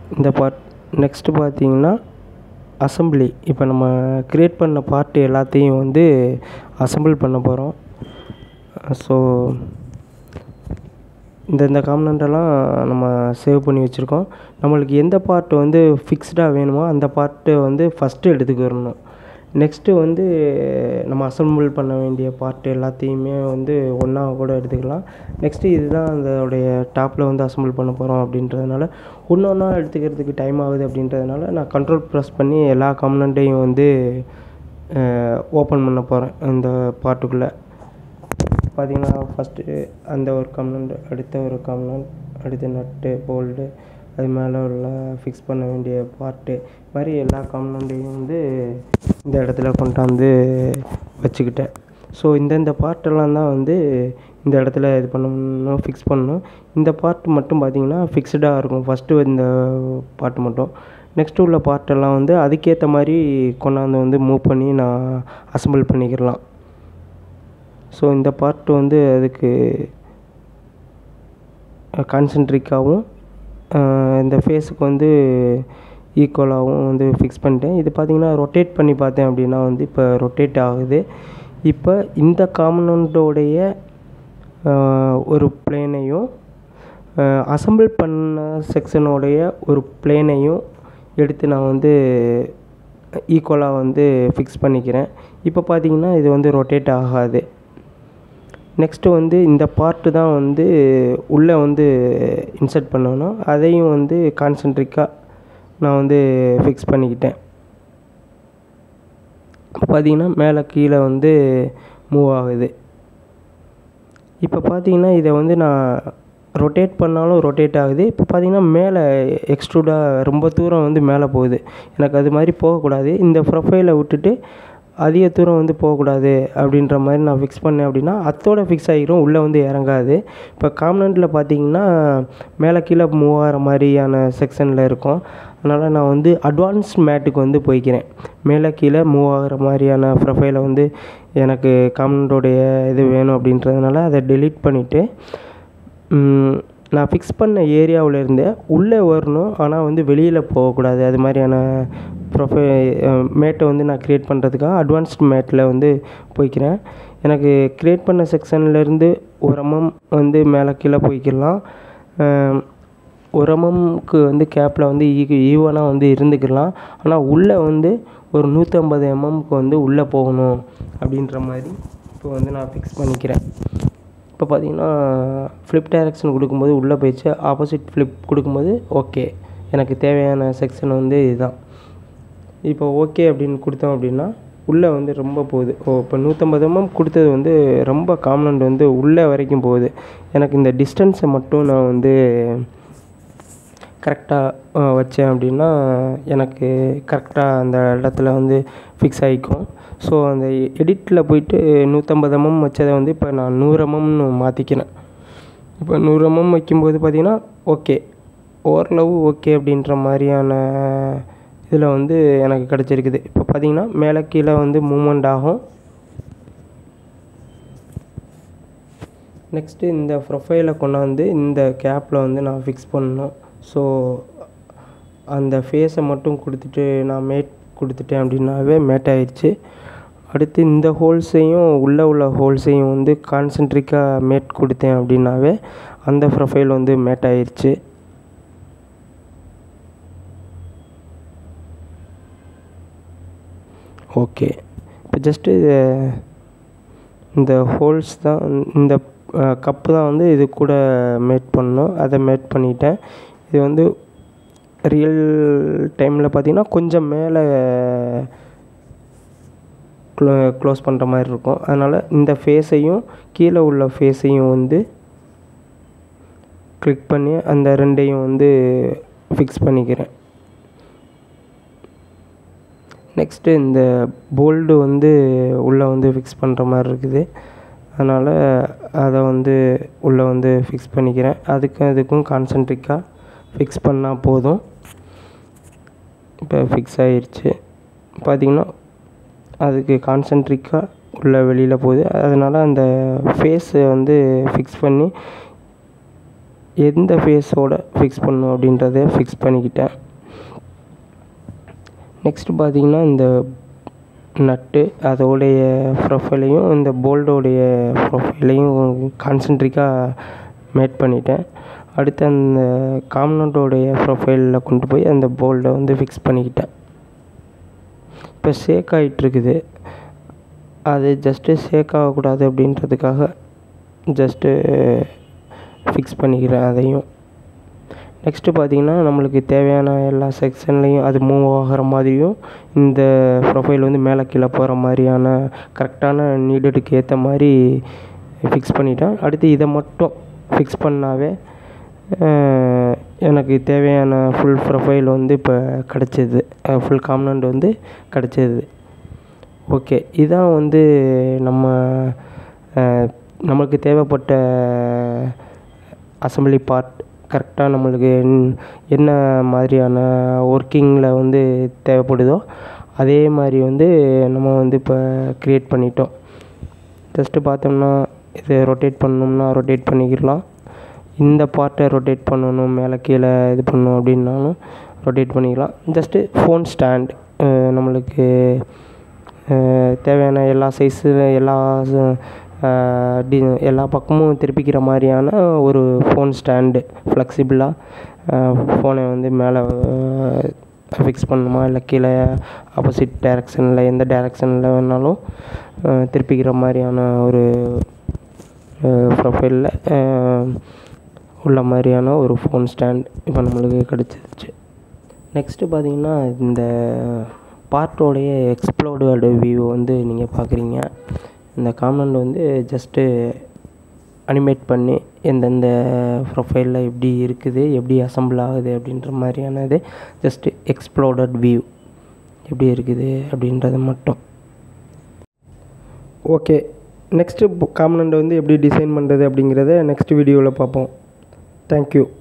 இந்த part next பார்த்தீங்கன்னா assembly இப்போ நம்ம க்ரியேட் பண்ண பார்ட்டு எல்லாத்தையும் வந்து அசம்பிள் பண்ண போகிறோம் ஸோ இந்த இந்த காம்பனண்டெல்லாம் நம்ம சேவ் பண்ணி வச்சுருக்கோம் நம்மளுக்கு எந்த பார்ட் வந்து ஃபிக்ஸ்டாக வேணுமோ அந்த பார்ட்டு வந்து ஃபஸ்ட்டு எடுத்துக்கிடணும் நெக்ஸ்ட்டு வந்து நம்ம அசம்பிள் பண்ண வேண்டிய பார்ட் எல்லாத்தையுமே வந்து ஒன்றா கூட எடுத்துக்கலாம் நெக்ஸ்ட்டு இதுதான் அதோடைய டாப்பில் வந்து அசம்பிள் பண்ண போகிறோம் அப்படின்றதுனால ஒன்று ஒன்றா எடுத்துக்கிறதுக்கு டைம் ஆகுது அப்படின்றதுனால நான் கண்ட்ரோல் ப்ரெஸ் பண்ணி எல்லா காம்பனண்ட்டையும் வந்து ஓப்பன் பண்ண போகிறேன் இந்த பார்ட்டுக்குள்ளே பார்த்தீங்கன்னா ஃபஸ்ட்டு அந்த ஒரு காம்பனண்ட் அடுத்த ஒரு காம்பனண்ட் அடுத்து நட்டு போல்டு அது மேலே உள்ள ஃபிக்ஸ் பண்ண வேண்டிய பார்ட்டு மாதிரி எல்லா காம்பனண்ட்டையும் வந்து இந்த இடத்துல கொண்டாந்து வச்சுக்கிட்டேன் ஸோ இந்தந்த பார்ட்டெல்லாம் தான் வந்து இந்த இடத்துல இது பண்ணணும் ஃபிக்ஸ் பண்ணணும் இந்த பார்ட் மட்டும் பார்த்தீங்கன்னா ஃபிக்ஸ்டாக இருக்கும் ஃபஸ்ட்டு இந்த பார்ட் மட்டும் நெக்ஸ்ட்டு உள்ள பார்ட்டெல்லாம் வந்து அதுக்கேற்ற மாதிரி கொண்டாந்து வந்து மூவ் பண்ணி நான் அசம்பிள் பண்ணிக்கிடலாம் ஸோ இந்த பார்ட் வந்து அதுக்கு கான்சென்ட்ரிக்காகவும் இந்த ஃபேஸுக்கு வந்து ஈக்குவலாகவும் வந்து ஃபிக்ஸ் பண்ணிட்டேன் இது பார்த்திங்கன்னா ரொட்டேட் பண்ணி பார்த்தேன் அப்படின்னா வந்து இப்போ ரொட்டேட் ஆகுது இப்போ இந்த காம்பனண்ட்டோடைய ஒரு பிளேனையும் அசம்பிள் பண்ண செக்ஷனோடைய ஒரு பிளேனையும் எடுத்து நான் வந்து ஈக்குவலாக வந்து ஃபிக்ஸ் பண்ணிக்கிறேன் இப்போ பார்த்தீங்கன்னா இது வந்து ரொட்டேட் ஆகாது நெக்ஸ்ட்டு வந்து இந்த பார்ட்டு தான் வந்து உள்ளே வந்து இன்சர்ட் பண்ணணும் அதையும் வந்து கான்சென்ட்ரிக்காக நான் வந்து ஃபிக்ஸ் பண்ணிக்கிட்டேன் பார்த்தீங்கன்னா மேலே கீழே வந்து மூவ் ஆகுது இப்போ பார்த்தீங்கன்னா இதை வந்து நான் ரொட்டேட் பண்ணாலும் ரொட்டேட் ஆகுது இப்போ பார்த்தீங்கன்னா மேலே எக்ஸ்ட்ரூடாக ரொம்ப தூரம் வந்து மேலே போகுது எனக்கு அது மாதிரி போகக்கூடாது இந்த ப்ரொஃபைலை விட்டுட்டு அதிக தூரம் வந்து போகக்கூடாது அப்படின்ற மாதிரி நான் ஃபிக்ஸ் பண்ணேன் அப்படின்னா அத்தோட ஃபிக்ஸ் ஆகிரும் உள்ளே வந்து இறங்காது இப்போ காம்பனண்ட்டில் பார்த்தீங்கன்னா மேலே கீழே மூவ் ஆகிற மாதிரியான செக்ஷனில் இருக்கும் அதனால் நான் வந்து அட்வான்ஸ் மேட்டுக்கு வந்து போய்க்கிறேன் மேலே கீழே மூவ் ஆகிற மாதிரியான ப்ரொஃபைலை வந்து எனக்கு காம்பனண்ட்டோடைய இது வேணும் அப்படின்றதுனால அதை டெலீட் பண்ணிவிட்டு நான் ஃபிக்ஸ் பண்ண ஏரியாவிலேருந்து உள்ளே வரணும் ஆனால் வந்து வெளியில் போகக்கூடாது அது மாதிரியான ப்ரொஃபை மேட்டை வந்து நான் க்ரியேட் பண்ணுறதுக்காக அட்வான்ஸ்ட் மேட்டில் வந்து போய்க்கிறேன் எனக்கு க்ரியேட் பண்ண செக்ஷன்லேருந்து ஒரு எம்எம் வந்து மேலே கீழே போய்க்கிடலாம் ஒரு எம்எம்க்கு வந்து கேப்பில் வந்து ஈ ஈவனாக வந்து இருந்துக்கலாம் ஆனால் உள்ளே வந்து ஒரு நூற்றம்பது எம்எம்க்கு வந்து உள்ளே போகணும் அப்படின்ற மாதிரி இப்போ வந்து நான் ஃபிக்ஸ் பண்ணிக்கிறேன் இப்போ பார்த்தீங்கன்னா ஃப்ளிப் டைரக்ஷன் கொடுக்கும்போது உள்ளே போயிடுச்சு ஆப்போசிட் ஃப்ளிப் கொடுக்கும்போது ஓகே எனக்கு தேவையான செக்ஷன் வந்து இதுதான் இப்போ ஓகே அப்படின்னு கொடுத்தோம் அப்படின்னா உள்ளே வந்து ரொம்ப போகுது ஓ இப்போ நூற்றம்பது எம்எம் கொடுத்தது வந்து ரொம்ப காமனண்ட் வந்து உள்ளே வரைக்கும் போகுது எனக்கு இந்த டிஸ்டன்ஸை மட்டும் நான் வந்து கரெக்டாக வச்சேன் அப்படின்னா எனக்கு கரெக்டாக அந்த இடத்துல வந்து ஃபிக்ஸ் ஆகிக்கும் ஸோ அந்த எடிட்டில் போயிட்டு நூற்றம்பது எம்எம் வச்சதை வந்து இப்போ நான் நூறு எம்எம்னு மாற்றிக்கிறேன் இப்போ நூறு எம்எம் வைக்கும்போது பார்த்திங்கன்னா ஓகே ஓரளவு ஓகே அப்படின்ற மாதிரியான இதில் வந்து எனக்கு கிடச்சிருக்குது இப்போ பார்த்திங்கன்னா மேலே கீழே வந்து மூமெண்ட் ஆகும் நெக்ஸ்ட்டு இந்த ப்ரொஃபைலை கொண்டாந்து இந்த கேப்பில் வந்து நான் ஃபிக்ஸ் பண்ணணும் ஸோ அந்த ஃபேஸை மட்டும் கொடுத்துட்டு நான் மேட் கொடுத்துட்டேன் அப்படின்னாவே மேட் ஆயிடுச்சு அடுத்து இந்த ஹோல்ஸையும் உள்ளே உள்ள ஹோல்ஸையும் வந்து கான்சென்ட்ரிக்காக மேட் கொடுத்தேன் அப்படின்னாவே அந்த ப்ரொஃபைல் வந்து மேட் ஆயிடுச்சு ஓகே இப்போ ஜஸ்ட்டு இந்த ஹோல்ஸ் தான் இந்த கப்பு தான் வந்து இது கூட மேட் பண்ணணும் அதை மேட் பண்ணிட்டேன் இது வந்து ரியல் டைமில் பார்த்திங்கன்னா கொஞ்சம் மேலே க்ளோ க்ளோஸ் பண்ணுற மாதிரி இருக்கும் அதனால் இந்த ஃபேஸையும் கீழே உள்ள ஃபேஸையும் வந்து கிளிக் பண்ணி அந்த ரெண்டையும் வந்து ஃபிக்ஸ் பண்ணிக்கிறேன் நெக்ஸ்ட்டு இந்த போல்டு வந்து உள்ளே வந்து ஃபிக்ஸ் பண்ணுற மாதிரி இருக்குது அதனால் அதை வந்து உள்ளே வந்து ஃபிக்ஸ் பண்ணிக்கிறேன் அதுக்கும் இதுக்கும் கான்சென்ட்ரிக்காக ஃபிக்ஸ் பண்ணால் போதும் இப்போ ஃபிக்ஸ் ஆயிடுச்சு பார்த்திங்கன்னா அதுக்கு கான்சென்ட்ரிக்காக உள்ளே வெளியில் போகுது அதனால் அந்த ஃபேஸை வந்து ஃபிக்ஸ் பண்ணி எந்த ஃபேஸோட ஃபிக்ஸ் பண்ணணும் அப்படின்றத ஃபிக்ஸ் பண்ணிக்கிட்டேன் நெக்ஸ்ட்டு பார்த்தீங்கன்னா இந்த நட்டு அதோடைய ப்ரொஃபைலையும் இந்த போல்டோடைய ப்ரொஃபைலையும் கான்சென்ட்ரிக்காக மேட் பண்ணிட்டேன் அடுத்து அந்த காம்னட்டோடைய ப்ரொஃபைலில் கொண்டு போய் அந்த போல்டை வந்து ஃபிக்ஸ் பண்ணிக்கிட்டேன் இப்போ ஷேக் ஆகிட்டுருக்குது அது ஜஸ்ட்டு ஷேக் ஆகக்கூடாது அப்படின்றதுக்காக ஜஸ்ட்டு ஃபிக்ஸ் பண்ணிக்கிறேன் அதையும் நெக்ஸ்ட்டு பார்த்தீங்கன்னா நம்மளுக்கு தேவையான எல்லா செக்ஷன்லேயும் அது மூவ் ஆகிற மாதிரியும் இந்த ப்ரொஃபைல் வந்து மேலே கீழே போகிற மாதிரியான கரெக்டான நீடடுக்கு ஏற்ற மாதிரி ஃபிக்ஸ் பண்ணிட்டேன் அடுத்து இதை மட்டும் ஃபிக்ஸ் பண்ணாவே எனக்கு தேவையான ஃபுல் ப்ரொஃபைல் வந்து இப்போ கிடச்சிது ஃபுல் காம்பனண்ட் வந்து கிடச்சிது ஓகே இதான் வந்து நம்ம நம்மளுக்கு தேவைப்பட்ட அசம்பிளி பார்ட் கரெக்டாக நம்மளுக்கு என்ன மாதிரியான ஒர்க்கிங்கில் வந்து தேவைப்படுதோ அதே மாதிரி வந்து நம்ம வந்து இப்போ க்ரியேட் பண்ணிட்டோம் ஜஸ்ட்டு பார்த்தோம்னா இது ரொட்டேட் பண்ணோம்னா ரொட்டேட் பண்ணிக்கிடலாம் இந்த பார்ட்டை ரொட்டேட் பண்ணணும் மேலே கீழே இது பண்ணணும் அப்படின்னாலும் ரொட்டேட் பண்ணிக்கலாம் ஜஸ்ட்டு ஃபோன் ஸ்டாண்ட் நம்மளுக்கு தேவையான எல்லா சைஸு எல்லா டி எல்லா பக்கமும் திருப்பிக்கிற மாதிரியான ஒரு ஃபோன் ஸ்டாண்டு ஃப்ளெக்சிபிளாக ஃபோனை வந்து மேலே ஃபிக்ஸ் பண்ணணுமா இல்லை கீழே ஆப்போசிட் டேரெக்ஷனில் எந்த டேரெக்ஷனில் வேணாலும் திருப்பிக்கிற மாதிரியான ஒரு ப்ரொஃபைலில் உள்ள மாதிரியான ஒரு ஃபோன் ஸ்டாண்ட் இப்போ நம்மளுக்கு கிடச்சிருச்சு நெக்ஸ்ட்டு பார்த்தீங்கன்னா இந்த பார்ட்டோடைய எக்ஸ்ப்ளோர்டு வியூ வந்து நீங்கள் பார்க்குறீங்க இந்த காமனண்ட் வந்து ஜஸ்ட்டு அனிமேட் பண்ணி எந்தெந்த ப்ரொஃபைலில் எப்படி இருக்குது எப்படி அசம்பிள் ஆகுது அப்படின்ற மாதிரியானது ஜஸ்ட்டு எக்ஸ்ப்ளோர்டட் வியூ எப்படி இருக்குது அப்படின்றத மட்டும் ஓகே நெக்ஸ்ட்டு காமனண்ட் வந்து எப்படி டிசைன் பண்ணுறது அப்படிங்கிறத நெக்ஸ்ட் வீடியோவில் பார்ப்போம் தேங்க்யூ